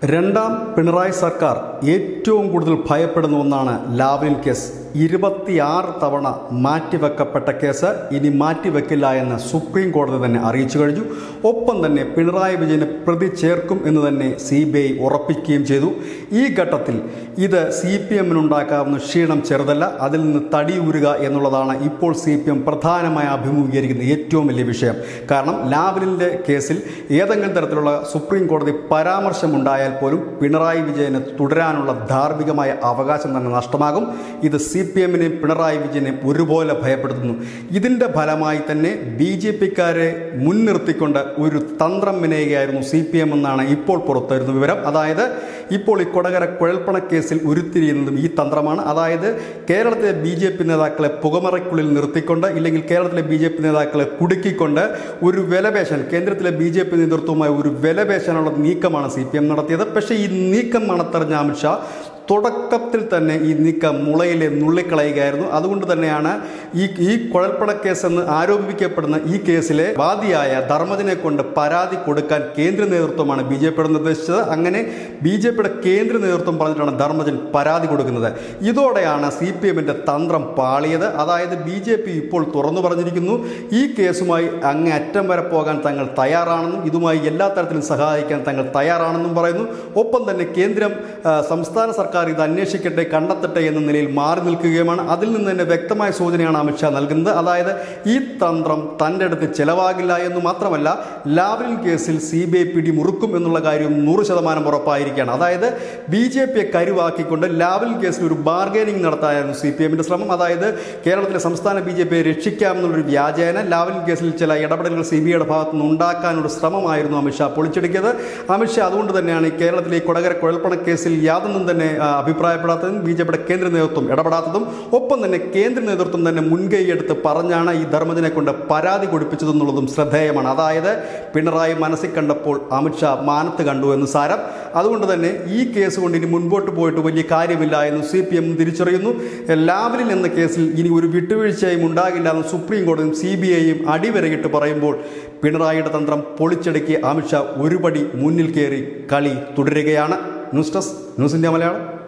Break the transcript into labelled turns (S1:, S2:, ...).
S1: രണ്ടാം പിണറായി സർക്കാർ ഏറ്റവും കൂടുതൽ ഭയപ്പെടുന്ന ഒന്നാണ് ലാവ്ലിൻ കേസ് ഇരുപത്തിയാറ് തവണ മാറ്റിവെക്കപ്പെട്ട കേസ് ഇനി മാറ്റിവെക്കില്ല എന്ന് സുപ്രീം കോടതി തന്നെ അറിയിച്ചു കഴിഞ്ഞു ഒപ്പം തന്നെ പിണറായി വിജയനെ പ്രതി ചേർക്കും എന്ന് തന്നെ സി ബി ഐ ഉറപ്പിക്കുകയും ചെയ്തു ഈ ഘട്ടത്തിൽ ഇത് സി പി എമ്മിനുണ്ടാക്കാവുന്ന ക്ഷീണം ചെറുതല്ല അതിൽ നിന്ന് തടിയൂരുക എന്നുള്ളതാണ് ഇപ്പോൾ സി പി എം പ്രധാനമായി അഭിമുഖീകരിക്കുന്ന ഏറ്റവും വലിയ വിഷയം കാരണം ലാവലിൻ്റെ കേസിൽ ഏതെങ്കിലും തരത്തിലുള്ള സുപ്രീം കോടതി പരാമർശമുണ്ടായാൽ പോലും പിണറായി വിജയന് തുടരാനുള്ള ധാർമ്മികമായ അവകാശം തന്നെ നഷ്ടമാകും ഇത് സി പി എമ്മിനെയും പിണറായി വിജയനെയും ഒരുപോലെ ഭയപ്പെടുത്തുന്നു ഇതിൻ്റെ ഫലമായി തന്നെ ബി ജെ പിക്കാരെ മുൻനിർത്തിക്കൊണ്ട് ഒരു തന്ത്രം വിനയുകയായിരുന്നു സി പി എം എന്നാണ് ഇപ്പോൾ പുറത്തുവരുന്ന വിവരം അതായത് ഇപ്പോൾ ഈ കൊടകര കുഴൽപ്പണ കേസിൽ ഉരുത്തിരിയുന്നതും ഈ തന്ത്രമാണ് അതായത് കേരളത്തിലെ ബി ജെ പി നേതാക്കളെ പുകമറയ്ക്കുള്ളിൽ നിർത്തിക്കൊണ്ട് ഇല്ലെങ്കിൽ കേരളത്തിലെ ബി ജെ പി നേതാക്കളെ കുടുക്കിക്കൊണ്ട് ഒരു വിലപേശൻ കേന്ദ്രത്തിലെ ബി ജെ പി നേതൃത്വവുമായി ഒരു വിലപേശാനുള്ള നീക്കമാണ് സി പി എം നടത്തിയത് പക്ഷേ ഈ നീക്കം മണത്തറിഞ്ഞ അമിത്ഷാ തുടക്കത്തിൽ തന്നെ ഈ നീക്കം മുളയിലെ നുള്ളിക്കളയുകയായിരുന്നു അതുകൊണ്ട് തന്നെയാണ് ഈ ഈ കുഴൽപ്പണ കേസെന്ന് ആരോപിക്കപ്പെടുന്ന ഈ കേസിലെ വാദിയായ ധർമ്മജനെ കൊണ്ട് പരാതി കൊടുക്കാൻ കേന്ദ്ര നേതൃത്വമാണ് ബി ജെ പിയുടെ നിർദ്ദേശിച്ചത് അങ്ങനെ ബി ജെ പിയുടെ കേന്ദ്ര നേതൃത്വം പറഞ്ഞിട്ടാണ് ധർമ്മജൻ പരാതി കൊടുക്കുന്നത് ഇതോടെയാണ് സി പി എമ്മിൻ്റെ തന്ത്രം പാളിയത് അതായത് ബി ജെ പി ഇപ്പോൾ തുറന്നു പറഞ്ഞിരിക്കുന്നു ഈ കേസുമായി അങ്ങേ അറ്റം വരെ പോകാൻ തങ്ങൾ തയ്യാറാണെന്നും ഇതുമായി എല്ലാ തരത്തിലും സഹായിക്കാൻ തങ്ങൾ തയ്യാറാണെന്നും പറയുന്നു ഒപ്പം തന്നെ കേന്ദ്രം ആ, സംസ്ഥാന സർക്കാർ ഇത് അന്വേഷിക്കട്ടെ കണ്ടെത്തട്ടെ എന്ന നിലയിൽ മാറി നിൽക്കുകയുമാണ് അതിൽ നിന്ന് തന്നെ വ്യക്തമായ സൂചനയാണ് അമിത്ഷാ നൽകുന്നത് അതായത് ഈ തന്ത്രം തൻ്റെ അടുത്ത് ചെലവാകില്ല എന്ന് മാത്രമല്ല ലാവ്ലിൻ കേസിൽ സി ബി ഐ പിടി മുറുക്കും എന്നുള്ള കാര്യം നൂറ് ശതമാനം ഉറപ്പായിരിക്കുകയാണ് അതായത് ബി ജെ പിയെ കരുവാക്കിക്കൊണ്ട് ലാവ്ലിൻ കേസിൽ ഒരു ബാർഗൈനിങ് നടത്താനായിരുന്നു സി പി എമ്മിൻ്റെ ശ്രമം അതായത് കേരളത്തിലെ സംസ്ഥാന ബി ജെ പിയെ രക്ഷിക്കാമെന്നുള്ളൊരു വ്യാജേന ലാവ്ലിൻ കേസിൽ ചില ഇടപെടലുകൾ സി ബി ഐയുടെ ഭാഗത്തു നിന്ന് ഉണ്ടാക്കാനൊരു ശ്രമമായിരുന്നു അമിത്ഷാ പൊളിച്ചെടുക്കിയത് അമിത്ഷാ അതുകൊണ്ട് തന്നെയാണ് ഈ കേരളത്തിലെ ഈ കൊടകര കുഴൽപ്പണ കേസിൽ യാതൊന്നും തന്നെ ആ, അഭിപ്രായപ്പെടാത്തതും ബി ജെ പിയുടെ കേന്ദ്ര നേതൃത്വം ഇടപെടാത്തതും ഒപ്പം തന്നെ കേന്ദ്ര നേതൃത്വം തന്നെ മുൻകൈയെടുത്ത് പറഞ്ഞാണ് ഈ ധർമ്മജനെ കൊണ്ട് പരാതി കൊടുപ്പിച്ചതെന്നുള്ളതും ശ്രദ്ധേയമാണ് അതായത് പിണറായി മനസ്സിൽ കണ്ടപ്പോൾ അമിത്ഷാ മാനത്ത് കണ്ടു എന്ന് സാരം അതുകൊണ്ട് തന്നെ ഈ കേസ് കൊണ്ട് ഇനി മുൻപോട്ട് പോയിട്ട് വലിയ കാര്യമില്ല എന്ന് സി പി എം തിരിച്ചറിയുന്നു ലാവലിൻ എന്ന കേസിൽ ഇനി ഒരു വിട്ടുവീഴ്ചയും ഉണ്ടാകില്ല എന്ന് സുപ്രീം കോടതിയും സി ബി ഐയും അടിവരയിട്ട് പറയുമ്പോൾ പിണറായിയുടെ തന്ത്രം പൊളിച്ചടുക്കിയ അമിത്ഷാ ഒരുപടി മുന്നിൽ കയറി കളി തുടരുകയാണ് news desk news India Malayalam